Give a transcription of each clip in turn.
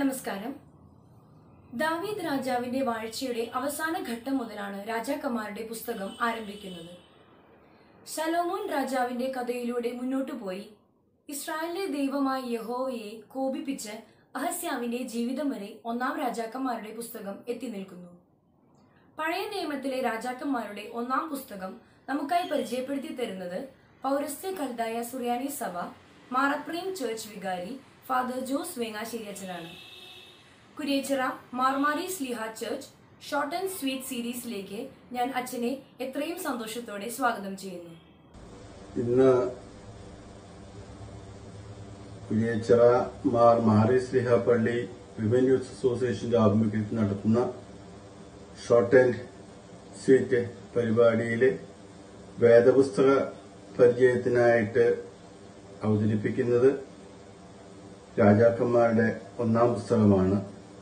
നമസ്കാരം ദാവീദ് രാജാവിന്റെ വാഴ്ചയുടെ അവസാന ഘട്ടം മുതലാണ് രാജാക്കന്മാരുടെ പുസ്തകം ആരംഭിക്കുന്നത് ശലോമോൻ രാജാവിന്റെ കഥയിലൂടെ മുന്നോട്ടു പോയി ഇസ്രായേലിലെ ദൈവമായ യഹോവയെ കോപിപ്പിച്ച് അഹസ്യാവിന്റെ ജീവിതം വരെ ഒന്നാം രാജാക്കന്മാരുടെ പുസ്തകം എത്തി നിൽക്കുന്നു പഴയ നിയമത്തിലെ രാജാക്കന്മാരുടെ ഒന്നാം പുസ്തകം നമുക്കായി പരിചയപ്പെടുത്തി തരുന്നത് പൗരസ്ത്യ കൽതായ സുറിയാനി സഭ മാറപ്രീം ചർച്ച് വികാരി ഫാദർ ജോസ് വേങ്ങാശ്ശേരി അച്ഛനാണ് Kuriachira Marmari Sliha church short and sweet സീരീസിലേക്ക് ഞാൻ അച്ഛനെ എത്രയും സന്തോഷത്തോടെ സ്വാഗതം ചെയ്യുന്നു ഇന്ന് കുരിയച്ചിറ മാർ മാറിസ് ലിഹ പള്ളി വിമൻ യൂത്ത് അസോസിയേഷന്റെ ആഭിമുഖ്യത്തിൽ നടത്തുന്ന ഷോർട്ട് ആൻഡ് സ്വീറ്റ് പരിപാടിയിലെ വേദപുസ്തക പരിചയത്തിനായിട്ട് അവതരിപ്പിക്കുന്നത് രാജാക്കന്മാരുടെ ഒന്നാം പുസ്തകമാണ്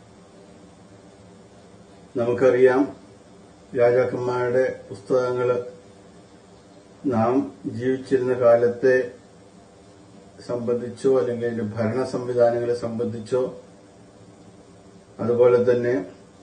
നമുക്കറിയാം രാജാക്കന്മാരുടെ പുസ്തകങ്ങൾ നാം ജീവിച്ചിരുന്ന കാലത്തെ സംബന്ധിച്ചോ അല്ലെങ്കിൽ അതിന്റെ ഭരണ സംവിധാനങ്ങളെ സംബന്ധിച്ചോ അതുപോലെ തന്നെ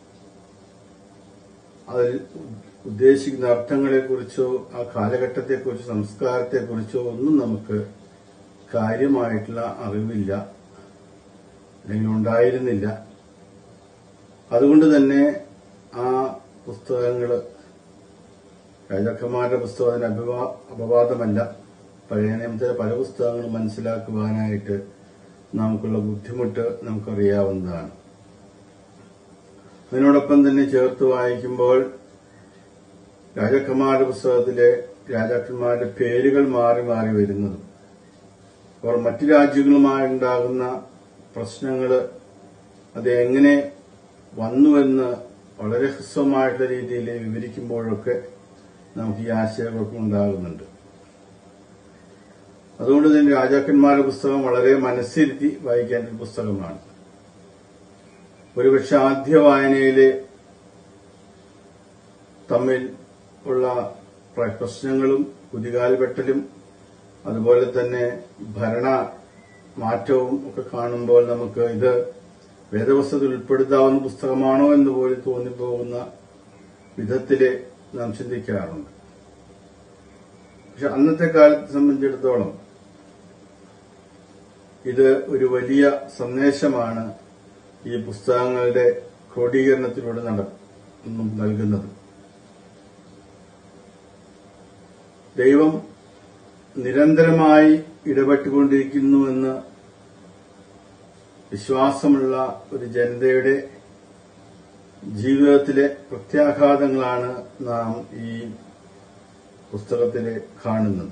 അതിൽ ഉദ്ദേശിക്കുന്ന അർത്ഥങ്ങളെക്കുറിച്ചോ ആ കാലഘട്ടത്തെക്കുറിച്ചോ സംസ്കാരത്തെക്കുറിച്ചോ ഒന്നും നമുക്ക് കാര്യമായിട്ടുള്ള അറിവില്ല അല്ലെങ്കിൽ ഉണ്ടായിരുന്നില്ല അതുകൊണ്ട് തന്നെ ആ പുസ്തകങ്ങൾ രാജാക്കന്മാരുടെ പുസ്തകം അതിന് അഭിവാ അപവാദമല്ല പഴയ നിയമത്തിലെ പല പുസ്തകങ്ങളും മനസ്സിലാക്കുവാനായിട്ട് നമുക്കുള്ള ബുദ്ധിമുട്ട് നമുക്കറിയാവുന്നതാണ് അതിനോടൊപ്പം തന്നെ ചേർത്ത് വായിക്കുമ്പോൾ രാജാക്കന്മാരുടെ പുസ്തകത്തിലെ രാജാക്കന്മാരുടെ പേരുകൾ മാറി മാറി വരുന്നതും അവർ മറ്റു രാജ്യങ്ങളുമായി ഉണ്ടാകുന്ന പ്രശ്നങ്ങൾ അത് എങ്ങനെ വന്നുവെന്ന് വളരെ ഹ്രസ്വമായിട്ടുള്ള രീതിയിൽ വിവരിക്കുമ്പോഴൊക്കെ നമുക്ക് ഈ ആശയങ്ങളൊക്കെ ഉണ്ടാകുന്നുണ്ട് അതുകൊണ്ട് തന്നെ രാജാക്കന്മാരുടെ പുസ്തകം വളരെ മനസ്സിരുത്തി വായിക്കേണ്ട ഒരു പുസ്തകമാണ് ഒരുപക്ഷെ ആദ്യ വായനയിലെ തമ്മിൽ ഉള്ള പ്ര- പ്രശ്നങ്ങളും കുതികാൽവെട്ടലും അതുപോലെ തന്നെ ഭരണ മാറ്റവും ഒക്കെ കാണുമ്പോൾ നമുക്ക് ഇത് വേദപുസ്തകത്തിൽ ഉൾപ്പെടുത്താവുന്ന പുസ്തകമാണോ എന്ന് പോലും തോന്നിപ്പോകുന്ന വിധത്തില് നാം ചിന്തിക്കാറുണ്ട് പക്ഷെ അന്നത്തെ കാലത്തെ സംബന്ധിച്ചിടത്തോളം ഇത് ഒരു വലിയ സന്ദേശമാണ് ഈ പുസ്തകങ്ങളുടെ ക്രോഡീകരണത്തിലൂടെ നട നൽകുന്നത് ദൈവം നിരന്തരമായി ഇടപെട്ടുകൊണ്ടിരിക്കുന്നുവെന്ന് വിശ്വാസമുള്ള ഒരു ജനതയുടെ ജീവിതത്തിലെ പ്രത്യാഘാതങ്ങളാണ് നാം ഈ പുസ്തകത്തിൽ കാണുന്നത്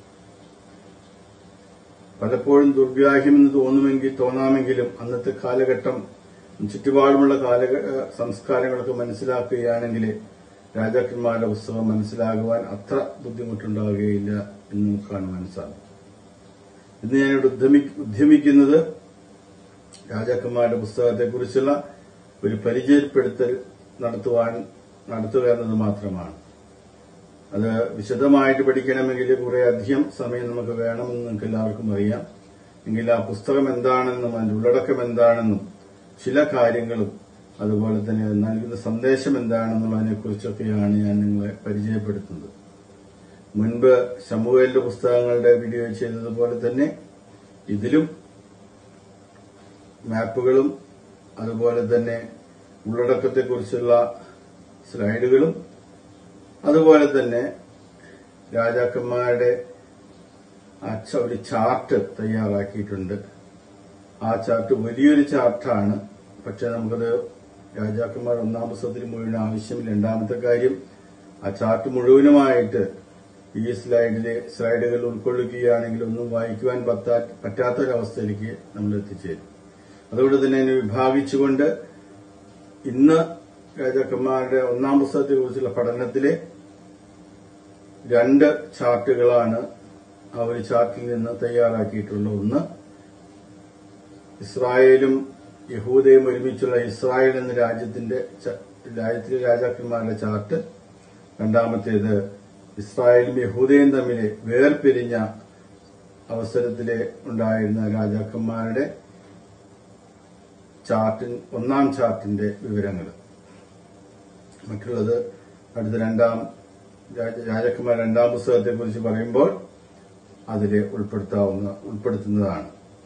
പലപ്പോഴും ദുർഗ്രാഹ്യമെന്ന് തോന്നുമെങ്കിൽ തോന്നാമെങ്കിലും അന്നത്തെ കാലഘട്ടം ചുറ്റുപാടുമുള്ള കാല സംസ്കാരങ്ങളൊക്കെ മനസ്സിലാക്കുകയാണെങ്കിൽ രാജാക്കന്മാരുടെ പുസ്തകം മനസ്സിലാകുവാൻ അത്ര ബുദ്ധിമുട്ടുണ്ടാവുകയില്ല എന്ന് നമുക്ക് കാണുവാൻ സാധിക്കും ഇന്ന് ഞാനിവിടെ ഉദ്യമി- ഉദ്യമിക്കുന്നത് രാജാക്കന്മാരുടെ പുസ്തകത്തെക്കുറിച്ചുള്ള ഒരു പരിചയപ്പെടുത്തൽ നടത്തുവാൻ നടത്തുക എന്നത് മാത്രമാണ് അത് വിശദമായിട്ട് പഠിക്കണമെങ്കിൽ കുറെ അധികം സമയം നമുക്ക് വേണമെന്ന് നിങ്ങൾക്ക് എല്ലാവർക്കും അറിയാം എങ്കിൽ ആ പുസ്തകം എന്താണെന്നും അതിന്റെ ഉള്ളടക്കം എന്താണെന്നും ചില കാര്യങ്ങളും അതുപോലെ തന്നെ അത് നൽകുന്ന സന്ദേശം എന്താണെന്നും അതിനെക്കുറിച്ചൊക്കെയാണ് ഞാൻ നിങ്ങളെ പരിചയപ്പെടുത്തുന്നത് മുൻപ് ശമുവേലിന്റെ പുസ്തകങ്ങളുടെ വീഡിയോ ചെയ്തതുപോലെ തന്നെ ഇതിലും മാപ്പുകളും അതുപോലെ തന്നെ ഉള്ളടക്കത്തെക്കുറിച്ചുള്ള സ്ലൈഡുകളും അതുപോലെ തന്നെ രാജാക്കന്മാരുടെ ആ ച- ഒരു ചാർട്ട് തയ്യാറാക്കിയിട്ടുണ്ട് ആ ചാർട്ട് വലിയൊരു ചാർട്ടാണ് പക്ഷെ നമുക്കത് രാജാക്കന്മാർ ഒന്നാം പുസ്തകത്തിൽ മുഴുവൻ ആവശ്യമില്ല രണ്ടാമത്തെ കാര്യം ആ ചാർട്ട് മുഴുവനുമായിട്ട് ഈ സ്ലൈഡിലെ സ്ലൈഡുകൾ ഉൾക്കൊള്ളിക്കുകയാണെങ്കിൽ ഒന്നും വായിക്കുവാൻ പറ്റാ- പറ്റാത്തൊരവസ്ഥയിലേക്ക് നമ്മൾ എത്തിച്ചേരും അതുകൊണ്ട് തന്നെ അതിനെ വിഭാഗിച്ചുകൊണ്ട് ഇന്ന് രാജാക്കന്മാരുടെ ഒന്നാം പുസ്തകത്തെ കുറിച്ചുള്ള പഠനത്തിലെ രണ്ട് ചാർട്ടുകളാണ് ആ ഒരു ചാർട്ടിൽ നിന്ന് തയ്യാറാക്കിയിട്ടുള്ള ഒന്ന് ഇസ്രായേലും യഹൂദയും ഒരുമിച്ചുള്ള ഇസ്രായേൽ എന്ന രാജ്യത്തിന്റെ ച- രാജ്യത്തിലെ രാജാക്കന്മാരുടെ ചാർട്ട് രണ്ടാമത്തേത് ഇസ്രായേലും യഹൂദയും തമ്മിൽ വേർപിരിഞ്ഞ അവസരത്തിലെ ഉണ്ടായിരുന്ന രാജാക്കന്മാരുടെ ചാർട്ടിൻ ഒന്നാം ചാർട്ടിന്റെ വിവരങ്ങൾ മറ്റുള്ളത് അടുത്ത രണ്ടാം രാജ- രാജകുമാർ രണ്ടാം പുസ്തകത്തെ കുറിച്ച് പറയുമ്പോൾ അതിൽ ഉൾപ്പെടുത്താവുന്ന ഉൾപ്പെടുത്തുന്നതാണ്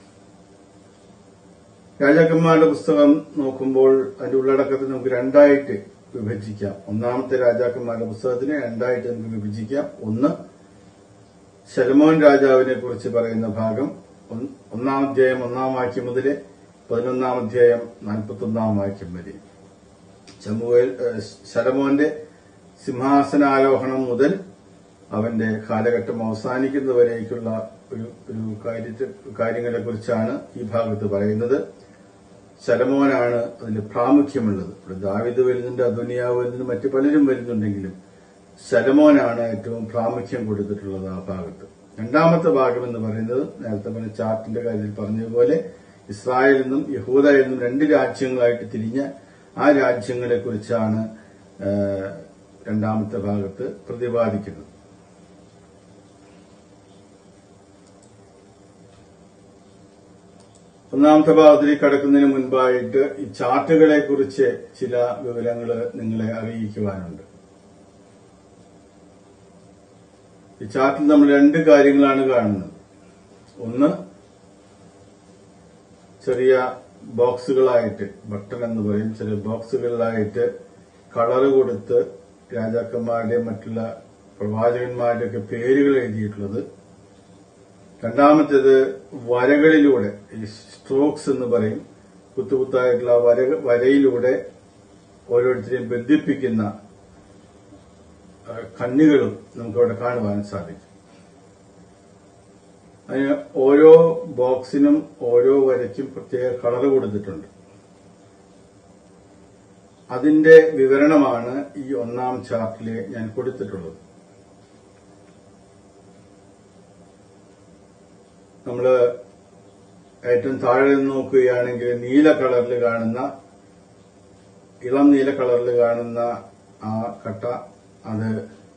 രാജാക്കന്മാരുടെ പുസ്തകം നോക്കുമ്പോൾ അതിന്റെ ഉള്ളടക്കത്തെ നമുക്ക് രണ്ടായിട്ട് വിഭജിക്കാം ഒന്നാമത്തെ രാജാക്കന്മാരുടെ പുസ്തകത്തിനെ രണ്ടായിട്ട് നമുക്ക് വിഭജിക്കാം ഒന്ന് ശലമോൻ രാജാവിനെ കുറിച്ച് പറയുന്ന ഭാഗം ഒന്ന് ഒന്നാം അധ്യായം ഒന്നാം വാക്യം മുതൽ പതിനൊന്നാം അധ്യായം നാൽപ്പത്തൊന്നാം വാക്യം വരെ ചമുവേൽ ഏഹ്, ശലമോന്റെ സിംഹാസനാരോഹണം മുതൽ അവന്റെ കാലഘട്ടം അവസാനിക്കുന്നതുവരേക്കുള്ള ഒരു ഒരു കാര്യത്തെ കാര്യങ്ങളെ കുറിച്ചാണ് ഈ ഭാഗത്ത് പറയുന്നത് ശലമോനാണ് അതിൽ പ്രാമുഖ്യമുള്ളത് ഇവിടെ ദാവിദ് വരുന്നുണ്ട് അദുനിയാവ് വരുന്നുണ്ട് മറ്റു പലരും വരുന്നുണ്ടെങ്കിലും ശലമോനാണ് ഏറ്റവും പ്രാമുഖ്യം കൊടുത്തിട്ടുള്ളത് ആ ഭാഗത്ത് രണ്ടാമത്തെ ഭാഗം എന്ന് പറയുന്നത് നേരത്തെ പറഞ്ഞ ചാർട്ടിന്റെ കാര്യത്തിൽ പറഞ്ഞതുപോലെ ഇസ്രായേൽ എന്നും യഹൂദ എന്നും രണ്ട് രാജ്യങ്ങളായിട്ട് തിരിഞ്ഞ ആ രാജ്യങ്ങളെ കുറിച്ചാണ് രണ്ടാമത്തെ ഭാഗത്ത് പ്രതിപാദിക്കുന്നത് ഒന്നാമത്തെ ഭാഗത്തിലേക്ക് കടക്കുന്നതിന് മുൻപായിട്ട് ഈ ചാർട്ടുകളെ കുറിച്ച് ചില വിവരങ്ങൾ നിങ്ങളെ അറിയിക്കുവാനുണ്ട് ഈ ചാർട്ടിൽ നമ്മൾ രണ്ട് കാര്യങ്ങളാണ് കാണുന്നത് ഒന്ന് ചെറിയ ബോക്സുകളായിട്ട് ബട്ടൺ എന്ന് പറയും ചെറിയ ബോക്സുകളിലായിട്ട് കളറ് കൊടുത്ത് രാജാക്കന്മാരുടെ മറ്റുള്ള പ്രവാചകന്മാരുടെ ഒക്കെ പേരുകൾ എഴുതിയിട്ടുള്ളത് രണ്ടാമത്തേത് വരകളിലൂടെ ഈ സ്ട്രോക്സ് എന്ന് പറയും കുത്തുകുത്തായിട്ടുള്ള വര വരയിലൂടെ ഓരോരുത്തരെയും ബന്ധിപ്പിക്കുന്ന ആ, കണ്ണികളും നമുക്കവിടെ കാണുവാൻ സാധിക്കും അതിന് ഓരോ ബോക്സിനും ഓരോ വരയ്ക്കും പ്രത്യേക കളർ കൊടുത്തിട്ടുണ്ട് അതിന്റെ വിവരണമാണ് ഈ ഒന്നാം ചാർട്ടിൽ ഞാൻ കൊടുത്തിട്ടുള്ളത് നമ്മള് ഏറ്റവും താഴെ നിന്ന് നോക്കുകയാണെങ്കിൽ നീല കളറിൽ കാണുന്ന ഇളം നീല കളറിൽ കാണുന്ന ആ കട്ട അത്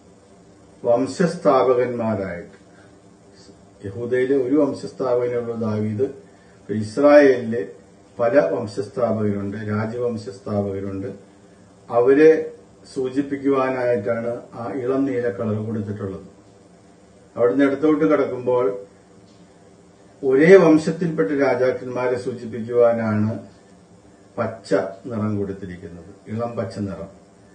വംശസ്ഥാപകന്മാരായിട്ട് യഹൂദയിലെ ഒരു വംശസ്ഥാപകനുള്ള ദാവീദ് ഇസ്രായേലിലെ പല വംശസ്ഥാപകരുണ്ട് രാജവംശസ്ഥാപകരുണ്ട് അവരെ സൂചിപ്പിക്കുവാനായിട്ടാണ് ആ ഇളം നീല കളർ കൊടുത്തിട്ടുള്ളത് അവിടുന്ന് ഇടത്തോട്ട് കിടക്കുമ്പോൾ ഒരേ വംശത്തിൽപ്പെട്ട രാജാക്കന്മാരെ സൂചിപ്പിക്കുവാനാണ് പച്ച നിറം കൊടുത്തിരിക്കുന്നത് ഇളം പച്ച നിറം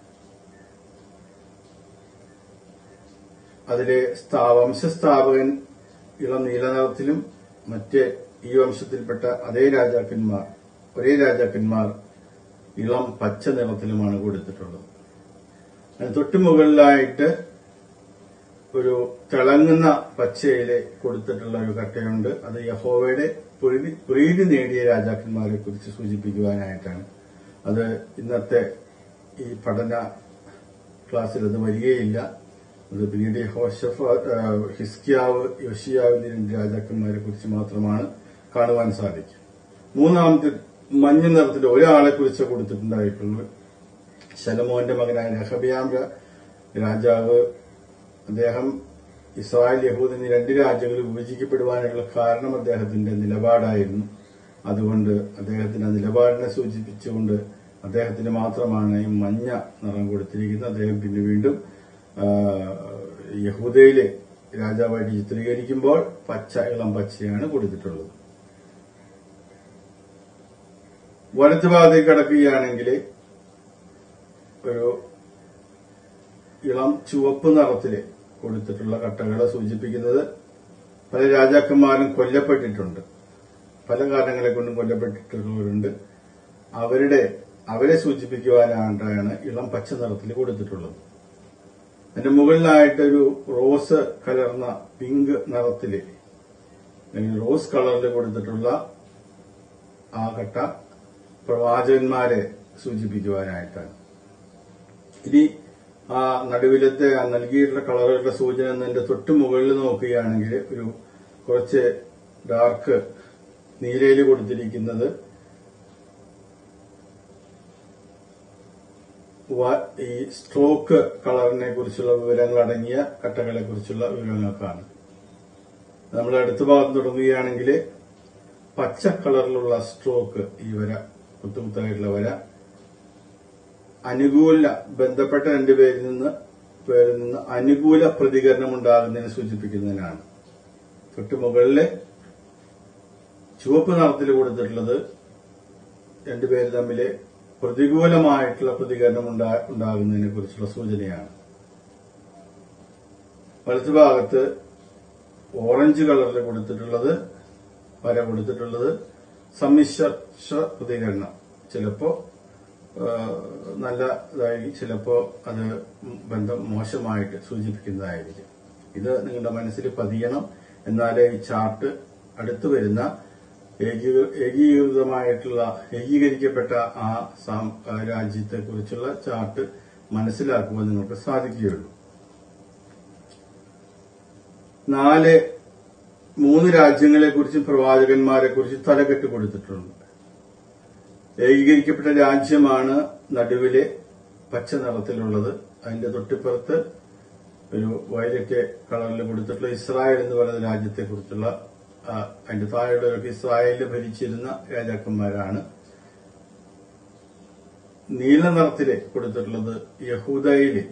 അതിലെ സ്ഥാ- വംശസ്ഥാപകൻ ഇളം നീല നിറത്തിലും മറ്റ് ഈ വംശത്തിൽപ്പെട്ട അതേ രാജാക്കന്മാർ ഒരേ രാജാക്കന്മാർ ഇളം പച്ച നിറത്തിലുമാണ് കൊടുത്തിട്ടുള്ളത് അതിന് തൊട്ടു മുകളിലായിട്ട് ഒരു തിളങ്ങുന്ന പച്ചയിലെ കൊടുത്തിട്ടുള്ള ഒരു കട്ടയുണ്ട് അത് യഹോവയുടെ പ്രീതി പ്രീതി നേടിയ രാജാക്കന്മാരെ കുറിച്ച് സൂചിപ്പിക്കുവാനായിട്ടാണ് അത് ഇന്നത്തെ ഈ പഠന ക്ലാസ്സിൽ അത് വരികയില്ല അത് പിന്നീട് ഹോഷഫ് ഹിസ്കിയാവ് യോഷിയാവ് എന്നീ രണ്ട് രാജാക്കന്മാരെ കുറിച്ച് മാത്രമാണ് കാണുവാൻ സാധിക്കും മൂന്നാമത്തെ മഞ്ഞ നിറത്തിൽ ഒരാളെ കുറിച്ച് കൊടുത്തിട്ടുണ്ടായിട്ടുള്ളത് ശലമോന്റെ മകനായ രഹബിയാം രാ- രാജാവ് അദ്ദേഹം ഇസ്രായേൽ യഹൂദ് എന്നീ രണ്ട് രാജ്യങ്ങൾ വിഭജിക്കപ്പെടുവാനുള്ള കാരണം അദ്ദേഹത്തിന്റെ നിലപാടായിരുന്നു അതുകൊണ്ട് അദ്ദേഹത്തിന്റെ ആ നിലപാടിനെ സൂചിപ്പിച്ചുകൊണ്ട് അദ്ദേഹത്തിന് മാത്രമാണ് ഈ മഞ്ഞ നിറം കൊടുത്തിരിക്കുന്നത് അദ്ദേഹം പിന്നെ വീണ്ടും ആ, യഹൂദയിലെ രാജാവായിട്ട് ചിത്രീകരിക്കുമ്പോൾ പച്ച ഇളം പച്ചയാണ് കൊടുത്തിട്ടുള്ളത് വലത്ത് ഭാഗത്തേക്ക് കടക്കുകയാണെങ്കിൽ ഒരു ഇളം ചുവപ്പ് നിറത്തില് കൊടുത്തിട്ടുള്ള കട്ടകളെ സൂചിപ്പിക്കുന്നത് പല രാജാക്കന്മാരും കൊല്ലപ്പെട്ടിട്ടുണ്ട് പല കാരണങ്ങളെ കൊണ്ടും കൊല്ലപ്പെട്ടിട്ടുള്ളവരുണ്ട് അവരുടെ അവരെ സൂചിപ്പിക്കുവാനായിട്ടാണ് ഇളം പച്ച നിറത്തിൽ കൊടുത്തിട്ടുള്ളത് അതിന്റെ മുകളിലായിട്ടൊരു റോസ് കലർന്ന പിങ്ക് നിറത്തില് അല്ലെങ്കിൽ റോസ് കളറിൽ കൊടുത്തിട്ടുള്ള ആ കട്ട പ്രവാചകന്മാരെ സൂചിപ്പിക്കുവാനായിട്ടാണ് ഇനി ആ നടുവിലത്തെ ആ നൽകിയിട്ടുള്ള കളറുകളുടെ സൂചന എന്നതിന്റെ തൊട്ട് മുകളിൽ നോക്കുകയാണെങ്കിൽ ഒരു കുറച്ച് ഡാർക്ക് നീലയിൽ കൊടുത്തിരിക്കുന്നത് വ- ഈ സ്ട്രോക്ക് കളറിനെ കുറിച്ചുള്ള വിവരങ്ങൾ അടങ്ങിയ കട്ടകളെ കുറിച്ചുള്ള വിവരങ്ങൾക്കാണ് നമ്മൾ അടുത്ത ഭാഗം തുടങ്ങുകയാണെങ്കിൽ പച്ച കളറിലുള്ള സ്ട്രോക്ക് ഈ വര കുത്തുകുത്തായിട്ടുള്ള വര അനുകൂല ബന്ധപ്പെട്ട രണ്ടുപേരിൽ നിന്ന് പേരിൽ നിന്ന് അനുകൂല പ്രതികരണം ഉണ്ടാകുന്നതിനെ സൂചിപ്പിക്കുന്നതിനാണ് തൊട്ട് മുകളില് ചുവപ്പ് നിറത്തിൽ കൊടുത്തിട്ടുള്ളത് രണ്ടുപേര് തമ്മിൽ പ്രതികൂലമായിട്ടുള്ള പ്രതികരണം ഉണ്ടാ- ഉണ്ടാകുന്നതിനെ കുറിച്ചുള്ള സൂചനയാണ് വലതുഭാഗത്ത് ഓറഞ്ച് കളറിൽ കൊടുത്തിട്ടുള്ളത് വര കൊടുത്തിട്ടുള്ളത് സമ്മിശ്ര പ്രതികരണം ചിലപ്പോ ആ, നല്ല ഇതായി ചിലപ്പോ അത് ബന്ധം മോശമായിട്ട് സൂചിപ്പിക്കുന്നതായിരിക്കും ഇത് നിങ്ങളുടെ മനസ്സിൽ പതിയണം എന്നാലേ ഈ ചാർട്ട് അടുത്തു വരുന്ന ഏകീകൃ- ഏകീകൃതമായിട്ടുള്ള ഏകീകരിക്കപ്പെട്ട ആ സാം- ആ രാജ്യത്തെ കുറിച്ചുള്ള ചാർട്ട് മനസ്സിലാക്കുവാൻ നിങ്ങൾക്ക് സാധിക്കുകയുള്ളൂ നാല് മൂന്ന് രാജ്യങ്ങളെ കുറിച്ചും പ്രവാചകന്മാരെ കുറിച്ചും തലകെട്ട് കൊടുത്തിട്ടുണ്ട് ഏകീകരിക്കപ്പെട്ട രാജ്യമാണ് നടുവിലെ പച്ച നിറത്തിലുള്ളത് അതിന്റെ തൊട്ടിപ്പുറത്ത് ഒരു വയലറ്റ് കളറിൽ കൊടുത്തിട്ടുള്ള ഇസ്രായേൽ എന്ന് പറയുന്ന രാജ്യത്തെ കുറിച്ചുള്ള അതിന്റെ താഴെയുള്ളവർക്ക് ഇസ്രായേലിൽ ഭരിച്ചിരുന്ന രാജാക്കന്മാരാണ് നീല നിറത്തില് കൊടുത്തിട്ടുള്ളത് യഹൂദയിലെ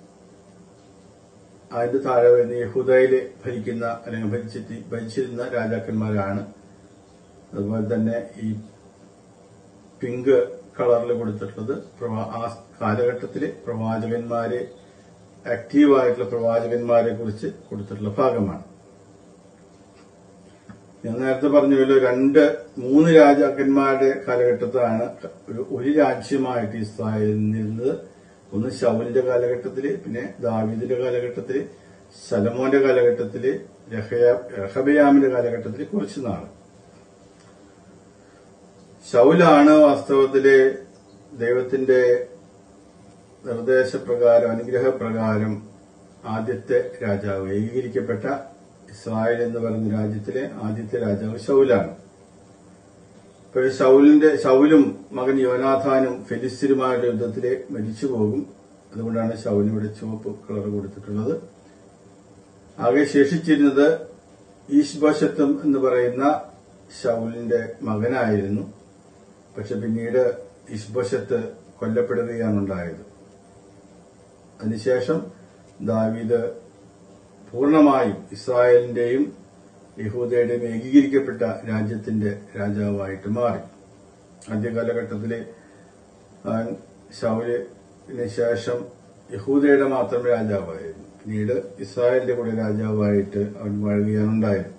അതിന്റെ താഴെ വരുന്ന യഹൂദയില് ഭരിക്കുന്ന അല്ലെങ്കിൽ ഭരിച്ചിട്ട് ഭരിച്ചിരുന്ന രാജാക്കന്മാരാണ് അതുപോലെ തന്നെ ഈ പിങ്ക് കളറിൽ കൊടുത്തിട്ടുള്ളത് പ്രവാ- ആ കാലഘട്ടത്തിലെ പ്രവാചകന്മാരെ ആക്റ്റീവായിട്ടുള്ള പ്രവാചകന്മാരെ കുറിച്ച് കൊടുത്തിട്ടുള്ള ഭാഗമാണ് ഞാൻ നേരത്തെ പറഞ്ഞല്ലോ രണ്ട് മൂന്ന് രാജാക്കന്മാരുടെ കാലഘട്ടത്തിലാണ് ഒരു ഒരു രാജ്യമായിട്ട് ഇസ്രായേലിൽ നിന്നത് ഒന്ന് ശൗലിന്റെ കാലഘട്ടത്തില് പിന്നെ ദാവീദിന്റെ കാലഘട്ടത്തില് ശലമോന്റെ കാലഘട്ടത്തില് രഹയ- രഹബയാമിന്റെ കാലഘട്ടത്തില് കുറച്ച് നാള് ശൗലാണ് വാസ്തവത്തില് ദൈവത്തിന്റെ നിർദ്ദേശപ്രകാരം അനുഗ്രഹപ്രകാരം ആദ്യത്തെ രാജാവ് ഏകീകരിക്കപ്പെട്ട ഇസ്രായേൽ എന്ന് പറയുന്ന രാജ്യത്തിലെ ആദ്യത്തെ രാജാവ് ശൗലാണ് ഇപ്പോൾ ശൗലിന്റെ ശൗലും മകൻ യോനാഥാനും ഫെലിസ്തീനുമായുള്ള യുദ്ധത്തിലെ മരിച്ചു പോകും അതുകൊണ്ടാണ് ശൗലിന് ചുവപ്പ് കളർ കൊടുത്തിട്ടുള്ളത് ആകെ ശേഷിച്ചിരുന്നത് ഈശ്ബോഷത്വം എന്ന് പറയുന്ന ശൗലിന്റെ മകനായിരുന്നു പക്ഷെ പിന്നീട് ഇഷ്ബോഷത്ത് കൊല്ലപ്പെടുകയാണ് ഉണ്ടായത് അതിനുശേഷം ദാവീദ് പൂർണ്ണമായും ഇസ്രായേലിന്റെയും യഹൂദയുടെയും ഏകീകരിക്കപ്പെട്ട രാജ്യത്തിന്റെ രാജാവായിട്ട് മാറി ആദ്യ കാലഘട്ടത്തിലെ അവൻ ശൗലിന് ശേഷം യഹൂദയുടെ മാത്രം രാജാവായിരുന്നു പിന്നീട് ഇസ്രായേലിന്റെ കൂടെ രാജാവായിട്ട് അവൻ വാഴുകയാണ് ഉണ്ടായത്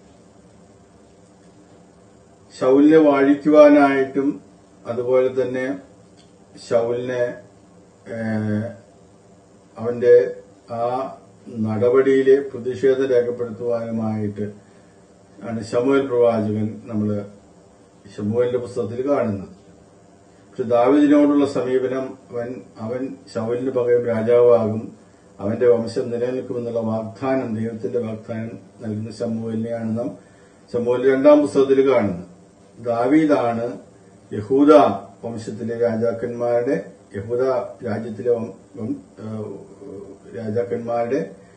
ശൗലിനെ വാഴിക്കുവാനായിട്ടും അതുപോലെ തന്നെ ശൗലിനെ ഏഹ്, അവന്റെ ആ നടപടിയിലെ പ്രതിഷേധം രേഖപ്പെടുത്തുവാനുമായിട്ട് ആണ് ശമുവൽ പ്രവാചകൻ നമ്മൾ ശമുവലിന്റെ പുസ്തകത്തിൽ കാണുന്നത് പക്ഷെ ദാവിദിനോടുള്ള സമീപനം അവൻ അവൻ ശൗലിന് പകരം രാജാവാകും അവന്റെ വംശം നിലനിൽക്കുമെന്നുള്ള വാഗ്ദാനം ദൈവത്തിന്റെ വാഗ്ദാനം നൽകുന്ന ശമുവലിനെയാണ് നാം ശമുവൽ രണ്ടാം പുസ്തകത്തിൽ കാണുന്നത് ദാവീദാണ് യഹൂദ വംശത്തിലെ രാജാക്കന്മാരുടെ യഹൂദ രാജ്യത്തിലെ വം- വം- ഏഹ് രാജാക്കന്മാരുടെ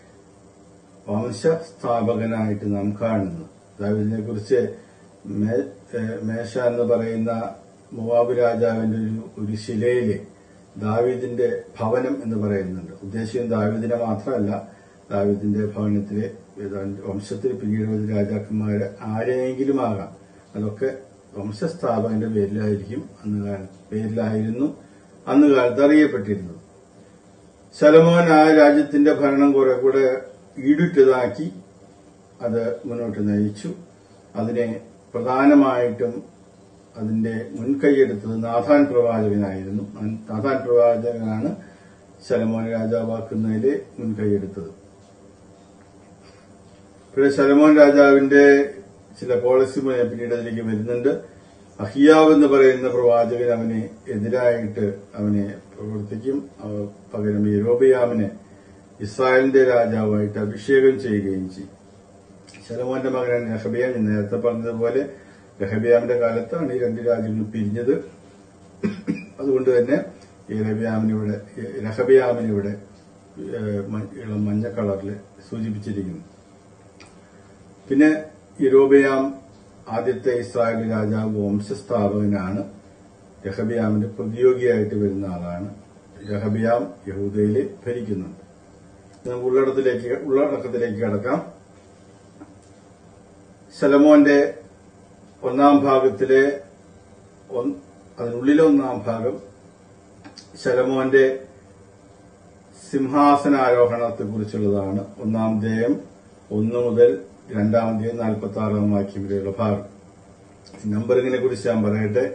വംശസ്ഥാപകനായിട്ട് നാം കാണുന്നു ദാവീദിനെ കുറിച്ച് മേ- ഏഹ് മേശ എന്ന് പറയുന്ന മുവാബ് രാജാവിന്റെ ഒരു ഒരു ശിലയില് ദാവീദിന്റെ ഭവനം എന്ന് പറയുന്നുണ്ട് ഉദ്ദേശിക്കുന്നത് ദാവീദിനെ മാത്രമല്ല ദാവീദിന്റെ ഭവനത്തിലെ ഏതാണ്ട് വംശത്തിൽ പിന്നീട് വരുന്ന രാജാക്കന്മാര് ആരെയെങ്കിലും ആകാം അതൊക്കെ വംശസ്ഥാപകന്റെ പേരിലായിരിക്കും അന്ന് കാലത്ത് പേരിലായിരുന്നു അന്ന് കാലത്ത് അറിയപ്പെട്ടിരുന്നത് ശലമോൻ ആ രാജ്യത്തിന്റെ ഭരണം കുറെ കൂടെ ഈടുറ്റതാക്കി അത് മുന്നോട്ട് നയിച്ചു അതിനെ പ്രധാനമായിട്ടും അതിന്റെ മുൻകൈയെടുത്തത് നാഥാൻ പ്രവാചകനായിരുന്നു നാഥാൻ പ്രവാചകനാണ് ശലമോൻ രാജാവാക്കുന്നതിൽ മുൻകൈയെടുത്തത് പിന്നെ ശലമോൻ രാജാവിന്റെ ചില പോളിസി പിന്നീട് അതിലേക്ക് വരുന്നുണ്ട് അഹിയാവ് എന്ന് പറയുന്ന പ്രവാചകൻ അവന് എതിരായിട്ട് അവനെ പ്രവർത്തിക്കും അവ- പകരം യരോബിയാമിനെ ഇസ്രായേലിന്റെ രാജാവായിട്ട് അഭിഷേകം ചെയ്യുകയും ചെയ്യും ശലമോന്റെ മകനാണ് രഹബിയാം ഞാൻ നേരത്തെ പറഞ്ഞതുപോലെ രഹബിയാമിന്റെ കാലത്താണ് ഈ രണ്ട് രാജ്യങ്ങളും പിരിഞ്ഞത് അതുകൊണ്ട് തന്നെ ഈ രബിയാമിനിവിടെ രഹബിയാമിനിവിടെ ഏഹ്, മ- ഇളം മഞ്ഞ കളറിൽ സൂചിപ്പിച്ചിരിക്കുന്നു പിന്നെ യരോബയാം ആദ്യത്തെ ഇസ്രായേൽ രാജാവ് വംശസ്ഥാപകനാണ് രഹബിയാമിന്റെ പ്രതിയോഗിയായിട്ട് വരുന്ന ആളാണ് രഹബിയാം യഹൂദയിൽ ഭരിക്കുന്നുണ്ട് നമുക്ക് ഉള്ളടത്തിലേക്ക് ഉള്ളടക്കത്തിലേക്ക് കടക്കാം ശലമോന്റെ ഒന്നാം ഭാഗത്തിലെ ഒന്ന്- അതിനുള്ളിലെ ഒന്നാം ഭാഗം ശലമോന്റെ സിംഹാസനാരോഹണത്തെ കുറിച്ചുള്ളതാണ് ഒന്നാം ധ്യേയം ഒന്ന് മുതൽ രണ്ടാം ധ്യേയം നാൽപ്പത്തി ആറാം വാക്യം വരെയുള്ള ഭാഗം നമ്പറിങ്ങിനെ കുറിച്ച് ഞാൻ പറയട്ടെ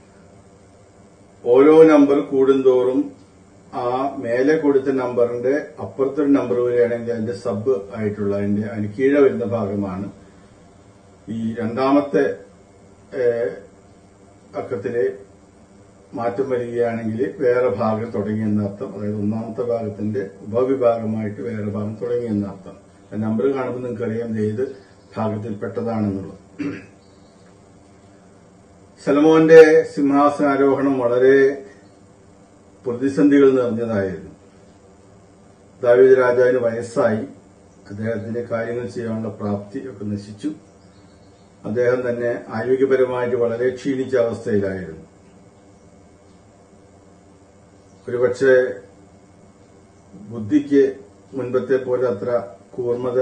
ഓരോ നമ്പർ കൂടുന്തോറും ആ മേലെ കൊടുത്ത നമ്പറിന്റെ അപ്പുറത്തൊരു നമ്പർ വരികയാണെങ്കിൽ അതിന്റെ സബ് ആയിട്ടുള്ള അതിന്റെ അതിന് കീഴെ വരുന്ന ഭാഗമാണ് ഈ രണ്ടാമത്തെ ഏഹ്, അക്കത്തിലെ മാറ്റം വരികയാണെങ്കിൽ വേറെ ഭാഗം തുടങ്ങിയെന്ന അർത്ഥം അതായത് ഒന്നാമത്തെ ഭാഗത്തിന്റെ ഉപവിഭാഗമായിട്ട് വേറെ ഭാഗം തുടങ്ങിയെന്ന അർത്ഥം നമ്പർ കാണുമ്പോൾ നിങ്ങൾക്ക് അറിയാം ഇത് ഏത് ഭാഗത്തിൽപ്പെട്ടതാണെന്നുള്ളത് സലമോന്റെ സിംഹാസനാരോഹണം വളരെ പ്രതിസന്ധികൾ നിറഞ്ഞതായിരുന്നു ദാവീദ് രാജാവിന് വയസ്സായി അദ്ദേഹത്തിന്റെ കാര്യങ്ങൾ ചെയ്യാനുള്ള പ്രാപ്തി ഒക്കെ നശിച്ചു അദ്ദേഹം തന്നെ ആരോഗ്യപരമായിട്ട് വളരെ ക്ഷീണിച്ച അവസ്ഥയിലായിരുന്നു ഒരുപക്ഷെ ബുദ്ധിക്ക് മുൻപത്തെ പോലെ അത്ര കൂർമ്മത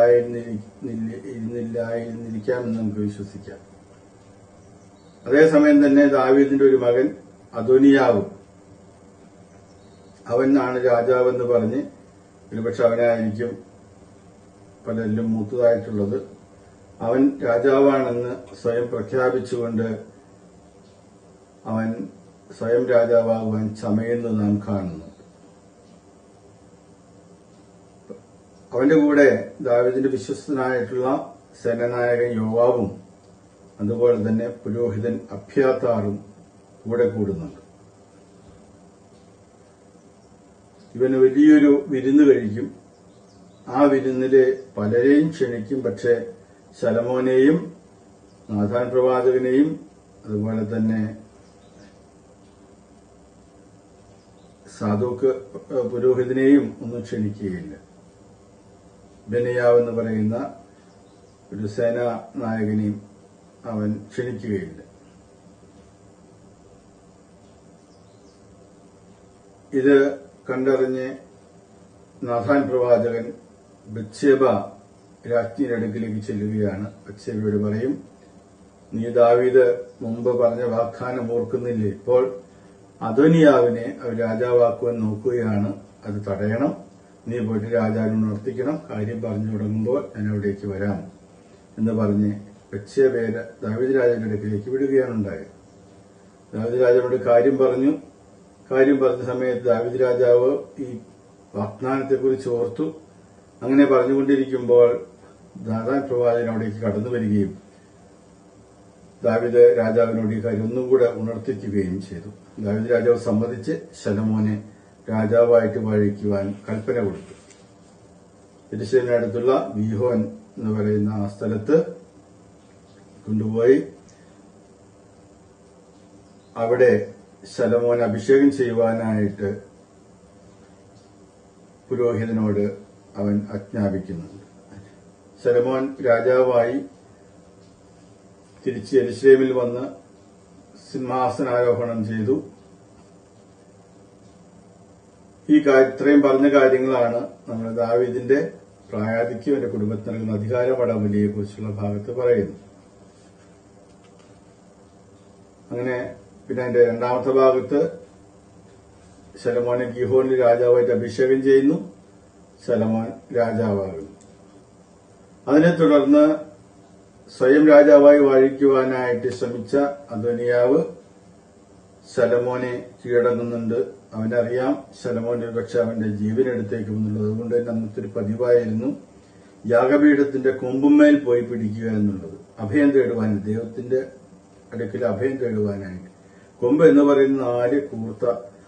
ഉണ്ടായിരുന്നില്ലായിരുന്നിരിക്കാമെന്ന് നമുക്ക് വിശ്വസിക്കാം അതേസമയം തന്നെ ദാവീദിന്റെ ഒരു മകൻ അദോനിയാവ് അവനാണ് രാജാവെന്ന് പറഞ്ഞ് ഒരുപക്ഷെ അവനായിരിക്കും പലരിലും മൂത്തതായിട്ടുള്ളത് അവൻ രാജാവാണെന്ന് സ്വയം പ്രഖ്യാപിച്ചുകൊണ്ട് അവൻ സ്വയം രാജാവാകുവാൻ ചമയുന്നത് നാം കാണുന്നു അവന്റെ കൂടെ ദാവിദിന്റെ വിശ്വസ്തനായിട്ടുള്ള സേനനായകൻ യോവാവും അതുപോലെ തന്നെ പുരോഹിതൻ അഭ്യാത്താറും കൂടെ കൂടുന്നുണ്ട് ഇവന് വലിയൊരു വിരുന്ന് കഴിക്കും ആ വിരുന്നില് പലരെയും ക്ഷണിക്കും പക്ഷെ ശലമോനെയും നാഥാൻ പ്രവാചകനെയും അതുപോലെ തന്നെ സാധുക്ക് പുരോഹിതനെയും ഒന്നും ക്ഷണിക്കുകയില്ല ബെനിയാവ് എന്ന് പറയുന്ന ഒരു സേനാ നായകനെയും അവൻ ക്ഷണിക്കുകയില്ല ഇത് കണ്ടറിഞ്ഞ് നാഥാൻ പ്രവാചകൻ ബത്സേബ രാജ്ഞിയുടെ അടുക്കിലേക്ക് ചെല്ലുകയാണ് ബത്സേബയോട് പറയും നീ ദാവീദ് മുമ്പ് പറഞ്ഞ വാഗ്ദാനം ഓർക്കുന്നില്ലേ ഇപ്പോൾ അദോനിയാവിനെ അവർ രാജാവാക്കുവാൻ നോക്കുകയാണ് അത് തടയണം നീ പോയിട്ട് രാജാവിനെ ഉണർത്തിക്കണം കാര്യം പറഞ്ഞു തുടങ്ങുമ്പോൾ ഞാൻ അവിടേക്ക് വരാം എന്ന് പറഞ്ഞ് ബത്സേബയെ ദാവീദ് രാജാവിന്റെ അടുക്കിലേക്ക് വിടുകയാണ് ഉണ്ടായത് ദാവീദ് രാജാവിനോട് കാര്യം പറഞ്ഞു കാര്യം പറഞ്ഞ സമയത്ത് ദാവീദ് രാജാവ് ഈ വാഗ്ദാനത്തെക്കുറിച്ച് ഓർത്തു അങ്ങനെ പറഞ്ഞുകൊണ്ടിരിക്കുമ്പോൾ ദാദാൻ പ്രവാചകൻ അവിടേക്ക് കടന്നു വരികയും ദാവിദ് രാജാവിനോട് ഈ കാര്യം ഒന്നും കൂടെ ഉണർത്തിക്കുകയും ചെയ്തു ദാവിദ് രാജാവ് സമ്മതിച്ച് ശലമോനെ രാജാവായിട്ട് വാഴിക്കുവാൻ കൽപ്പന കൊടുത്തു തിരുശ്ശേരിനടുത്തുള്ള വിഹോൻ എന്ന് പറയുന്ന ആ സ്ഥലത്ത് കൊണ്ടുപോയി അവിടെ ശലമോൻ അഭിഷേകം ചെയ്യുവാനായിട്ട് പുരോഹിതനോട് അവൻ ആജ്ഞാപിക്കുന്നുണ്ട് ശലമോൻ രാജാവായി തിരിച്ച് എരുസലേമിൽ വന്ന് സിംഹാസനാരോഹണം ചെയ്തു ഈ കാര്യം ഇത്രയും പറഞ്ഞ കാര്യങ്ങളാണ് നമ്മൾ ദാവീദിന്റെ പ്രായാധിക്യം എന്റെ കുടുംബത്തിന് നൽകുന്ന അധികാര വടംവലിയെ കുറിച്ചുള്ള ഭാഗത്ത് പറയുന്നു അങ്ങനെ പിന്നെ അതിന്റെ രണ്ടാമത്തെ ഭാഗത്ത് ശലമോനെ ഗിഹോനിൽ രാജാവായിട്ട് അഭിഷേകം ചെയ്യുന്നു ശലമോൻ രാജാവാകുന്നു അതിനെ തുടർന്ന് സ്വയം രാജാവായി വാഴിക്കുവാനായിട്ട് ശ്രമിച്ച അദോനിയാവ് ശലമോനെ കീഴടങ്ങുന്നുണ്ട് അവനറിയാം ശലമോൻ ഒരുപക്ഷെ അവന്റെ ജീവനെടുത്തേക്കും എന്നുള്ളത് അതുകൊണ്ട് തന്നെ അന്നത്തെ ഒരു പതിവായിരുന്നു യാഗപീഠത്തിന്റെ കൊമ്പുമേൽ പോയി പിടിക്കുക എന്നുള്ളത് അഭയം തേടുവാൻ ദൈവത്തിന്റെ അടുക്കൽ അഭയം തേടുവാനായിട്ട് കൊമ്പ് എന്ന് പറയുന്ന നാല് കൂർത്ത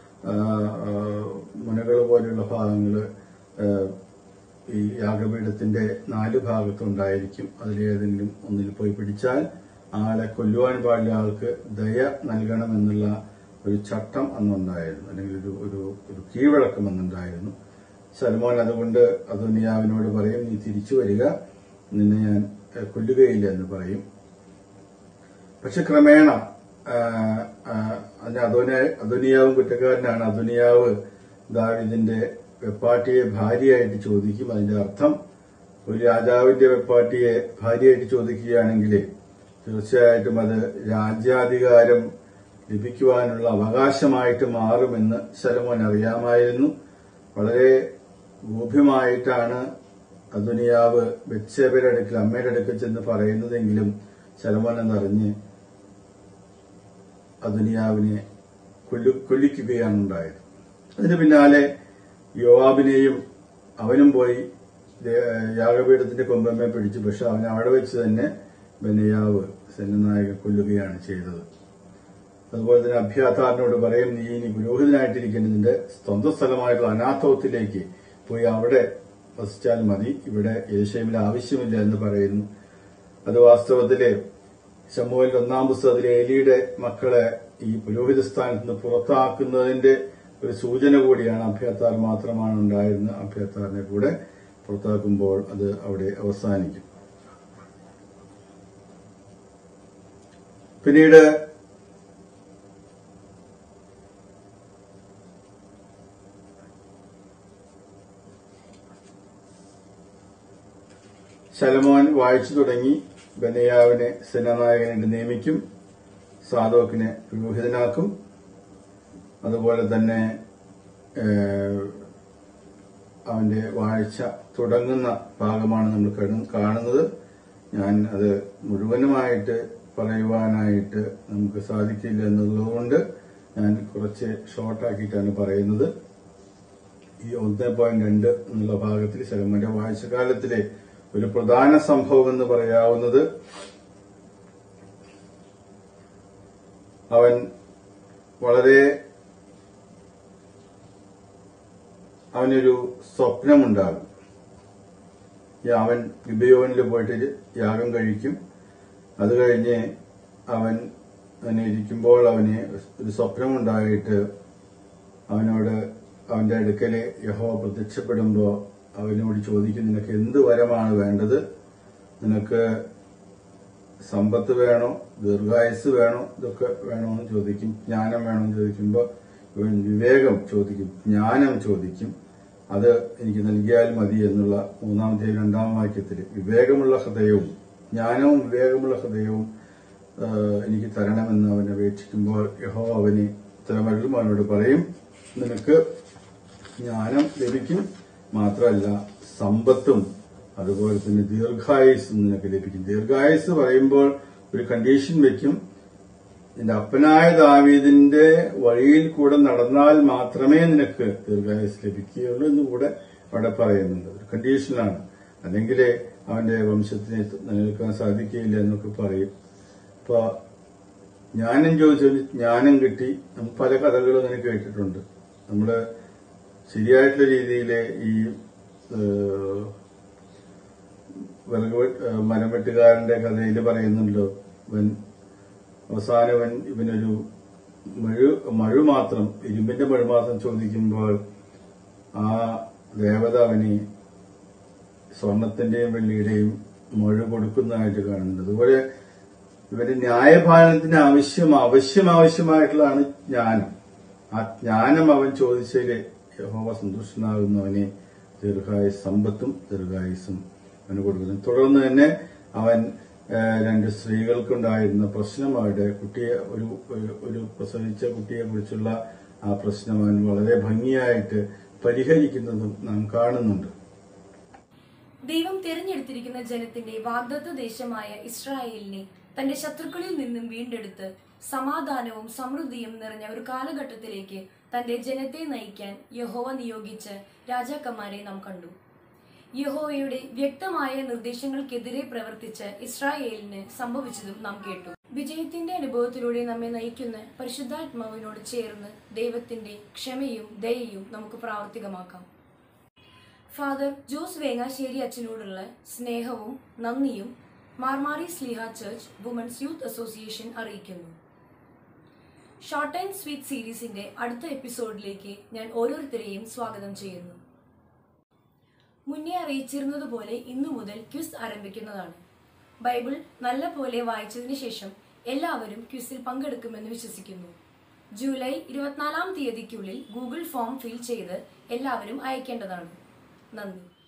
മുനകൾ പോലെയുള്ള ഭാഗങ്ങള് ആ, ഈ യാഗപീഠത്തിന്റെ നാല് ഭാഗത്തുണ്ടായിരിക്കും അതിലേതെങ്കിലും ഒന്നിൽ പോയി പിടിച്ചാൽ ആളെ കൊല്ലുവാൻ പാടില്ല ആൾക്ക് ദയ നൽകണമെന്നുള്ള ഒരു ചട്ടം അന്നുണ്ടായിരുന്നു അല്ലെങ്കിൽ ഒരു ഒരു ഒരു കീഴ്വഴക്കം അന്നുണ്ടായിരുന്നു സൽമാൻ അതുകൊണ്ട് അദോനിയാവിനോട് പറയും നീ തിരിച്ചു വരിക നിന്നെ ഞാൻ ഏഹ്, കൊല്ലുകയില്ല എന്ന് പറയും പക്ഷെ ക്രമേണ ആ, ആ, അതിന് അദോന അദുനിയാവും കുറ്റക്കാരനാണ് അദുനിയാവ് ദാവിദിന്റെ വെപ്പാട്ടിയെ ഭാര്യയായിട്ട് ചോദിക്കും അതിന്റെ അർത്ഥം ഒരു രാജാവിന്റെ വെപ്പാട്ടിയെ ഭാര്യയായിട്ട് ചോദിക്കുകയാണെങ്കിൽ തീർച്ചയായിട്ടും അത് രാജ്യാധികാരം ലഭിക്കുവാനുള്ള അവകാശമായിട്ട് മാറുമെന്ന് ശലമോൻ അറിയാമായിരുന്നു വളരെ ഗൂഭ്യമായിട്ടാണ് അദുനിയാവ് ബെത്സേബയുടെ അടുക്കൽ അമ്മയുടെ അടുക്കൽ ചെന്ന് പറയുന്നതെങ്കിലും ശലമോൻ എന്നറിഞ്ഞ് അദുനിയാവിനെ കൊല്ലു കൊല്ലിക്കുകയാണ് ഉണ്ടായത് അതിന് പിന്നാലെ യോവാബിനെയും അവനും പോയി ദേ- യാഗപീഠത്തിന്റെ കൊമ്പമ്മെ പിടിച്ചു പക്ഷെ അവൻ അവിടെ വെച്ച് തന്നെ ബനയാവ് സൈന്യനായകൻ കൊല്ലുകയാണ് ചെയ്തത് അതുപോലെ തന്നെ അഭ്യാതാറിനോട് പറയും നീ ഇനി പുരോഹിതനായിട്ടിരിക്കേണ്ടതിന്റെ സ്വന്തം സ്ഥലമായിട്ടുള്ള അനാഥോത്തിലേക്ക് പോയി അവിടെ വസിച്ചാൽ മതി ഇവിടെ യേശുവിൽ ആവശ്യമില്ല എന്ന് പറയുന്നു അത് വാസ്തവത്തില് ശമൂഹൽ ഒന്നാം പുസ്തകത്തിലെ എലിയുടെ മക്കളെ ഈ പുരോഹിത സ്ഥാനത്ത് നിന്ന് പുറത്താക്കുന്നതിന്റെ ഒരു സൂചന കൂടിയാണ് അഭ്യത്താർ മാത്രമാണ് ഉണ്ടായിരുന്നത് അഭ്യത്താറിനെ കൂടെ പുറത്താക്കുമ്പോൾ അത് അവിടെ അവസാനിക്കും പിന്നീട് ശലമോൻ വായിച്ചു തുടങ്ങി ബനയാവിനെ സേനാനായകനായിട്ട് നിയമിക്കും സാദോക്കിനെ പുരോഹിതനാക്കും അതുപോലെ തന്നെ ഏഹ്, അവന്റെ വാഴ്ച തുടങ്ങുന്ന ഭാഗമാണ് നമ്മൾ കാണു- കാണുന്നത് ഞാൻ അത് മുഴുവനുമായിട്ട് പറയുവാനായിട്ട് നമുക്ക് സാധിക്കില്ല എന്നതുകൊണ്ട് ഞാൻ കുറച്ച് ഷോർട്ടാക്കിയിട്ടാണ് പറയുന്നത് ഈ ഒന്ന് പോയിന്റ് രണ്ട് എന്നുള്ള ഭാഗത്തിൽ ശലമന്റെ വാഴ്ചകാലത്തിലെ ഒരു പ്രധാന സംഭവം എന്ന് പറയാവുന്നത് അവൻ വളരെ അവനൊരു സ്വപ്നമുണ്ടാകും ഈ അവൻ ഗിബയോനിൽ പോയിട്ട് യാഗം കഴിക്കും അത് കഴിഞ്ഞ് അവൻ അവനെ ഇരിക്കുമ്പോൾ അവന് ഒരു സ്വപ്നമുണ്ടായിട്ട് അവനോട് അവന്റെ അടുക്കല് യഹോവ പ്രത്യക്ഷപ്പെടുമ്പോ അവനോട് ചോദിക്കും നിനക്ക് എന്ത് വരമാണ് വേണ്ടത് നിനക്ക് സമ്പത്ത് വേണോ ദീർഘായുസ് വേണോ ഇതൊക്കെ വേണോ എന്ന് ചോദിക്കും ജ്ഞാനം വേണോ എന്ന് ചോദിക്കുമ്പോൾ ഇവൻ വിവേകം ചോദിക്കും ജ്ഞാനം ചോദിക്കും അത് എനിക്ക് നൽകിയാൽ മതി എന്നുള്ള മൂന്നാമത്തെ രണ്ടാം വാക്യത്തിൽ വിവേകമുള്ള ഹൃദയവും ജ്ഞാനവും വിവേകമുള്ള ഹൃദയവും ആ, എനിക്ക് തരണമെന്ന് അവൻ അപേക്ഷിക്കുമ്പോൾ യഹോ അവന് ഉത്തരമരുളും അവനോട് പറയും നിനക്ക് ജ്ഞാനം ലഭിക്കും മാത്രമല്ല സമ്പത്തും അതുപോലെ തന്നെ ദീർഘായുസ്സും നിനക്ക് ലഭിക്കും ദീർഘായുസ് പറയുമ്പോൾ ഒരു കണ്ടീഷൻ വെക്കും നിന്റെ അപ്പനായ ദാവീദിന്റെ വഴിയിൽ കൂടെ നടന്നാൽ മാത്രമേ നിനക്ക് ദീർഘായുസ് ലഭിക്കുകയുള്ളൂ എന്ന് കൂടെ അവിടെ പറയുന്നുണ്ട് ഒരു കണ്ടീഷനാണ് അല്ലെങ്കിൽ അവന്റെ വംശത്തിന് നിലനിൽക്കാൻ സാധിക്കുകയില്ല എന്നൊക്കെ പറയും അപ്പൊ ജ്ഞാനം ചോദിച്ചാൽ ജ്ഞാനം കിട്ടി നമുക്ക് പല കഥകളും അങ്ങനെ കേട്ടിട്ടുണ്ട് നമ്മള് ശരിയായിട്ടുള്ള രീതിയിൽ ഈ ഏഹ്, വിറക് വെ- ഏഹ്, മരം വെട്ടുകാരന്റെ കഥയിൽ പറയുന്നുണ്ടല്ലോ ഇവൻ അവസാനം ഇവൻ ഇവനൊരു മഴു മഴു മാത്രം ഇരുമ്പിന്റെ മഴു മാത്രം ചോദിക്കുമ്പോൾ ആ ദേവത അവന് സ്വർണത്തിന്റെയും വെള്ളിയുടെയും മഴ കൊടുക്കുന്നതായിട്ട് കാണുന്നുണ്ട് അതുപോലെ ഇവന്റെ ന്യായപാലനത്തിന് ആവശ്യം ആവശ്യം ആവശ്യമായിട്ടുള്ളതാണ് ജ്ഞാനം ആ ജ്ഞാനം അവൻ ചോദിച്ചതില് യഹോവ സന്തുഷ്ടനാകുന്നവനെ ദീർഘായുസ് സമ്പത്തും ദീർഘായുസും അവന് കൊടുക്കുന്നു തുടർന്ന് തന്നെ അവൻ ആ, രണ്ട് സ്ത്രീകൾക്കുണ്ടായിരുന്ന പ്രശ്നം അവരുടെ കുട്ടിയെ ഒരു ഒരു- ഒരു പ്രസവിച്ച കുട്ടിയെ കുറിച്ചുള്ള ആ പ്രശ്നം അവൻ വളരെ ഭംഗിയായിട്ട് പരിഹരിക്കുന്നതും നാം കാണുന്നുണ്ട് ദൈവം തിരഞ്ഞെടുത്തിരിക്കുന്ന ജനത്തിന്റെ വാഗ്ദത്ത ദേശമായ ഇസ്രായേലിനെ തന്റെ ശത്രുക്കളിൽ നിന്നും വീണ്ടെടുത്ത് സമാധാനവും സമൃദ്ധിയും നിറഞ്ഞ ഒരു കാലഘട്ടത്തിലേക്ക് തന്റെ ജനത്തെ നയിക്കാൻ യഹോവ നിയോഗിച്ച രാജാക്കന്മാരെ നാം കണ്ടു യഹോവയുടെ വ്യക്തമായ നിർദ്ദേശങ്ങൾക്കെതിരെ പ്രവർത്തിച്ച ഇസ്രായേലിന് സംഭവിച്ചതും നാം കേട്ടു വിജയത്തിന്റെ അനുഭവത്തിലൂടെ നമ്മെ നയിക്കുന്ന പരിശുദ്ധാത്മാവിനോട് ചേർന്ന് ദൈവത്തിന്റെ ക്ഷമയും ദയയും നമുക്ക് പ്രാവർത്തികമാക്കാം ഫാദർ ജോസ് വേങ്ങാശ്ശേരി അച്ഛനോടുള്ള സ്നേഹവും നന്ദിയും Marmari Sliha church women's youth association അറിയിക്കുന്നു ഷോർട്ട് ആൻഡ് സ്വീറ്റ് സീരീസിന്റെ അടുത്ത എപ്പിസോഡിലേക്ക് ഞാൻ ഓരോരുത്തരെയും സ്വാഗതം ചെയ്യുന്നു മുന്നേ അറിയിച്ചിരുന്നതുപോലെ ഇന്നു മുതൽ ക്വിസ് ആരംഭിക്കുന്നതാണ് ബൈബിൾ നല്ല പോലെ വായിച്ചതിന് ശേഷം എല്ലാവരും ക്വിസിൽ പങ്കെടുക്കുമെന്ന് വിശ്വസിക്കുന്നു ജൂലൈ ഇരുപത്തിനാലാം തീയതിക്കുള്ളിൽ ഗൂഗിൾ ഫോം ഫിൽ ചെയ്ത് എല്ലാവരും അയക്കേണ്ടതാണ് നന്ദി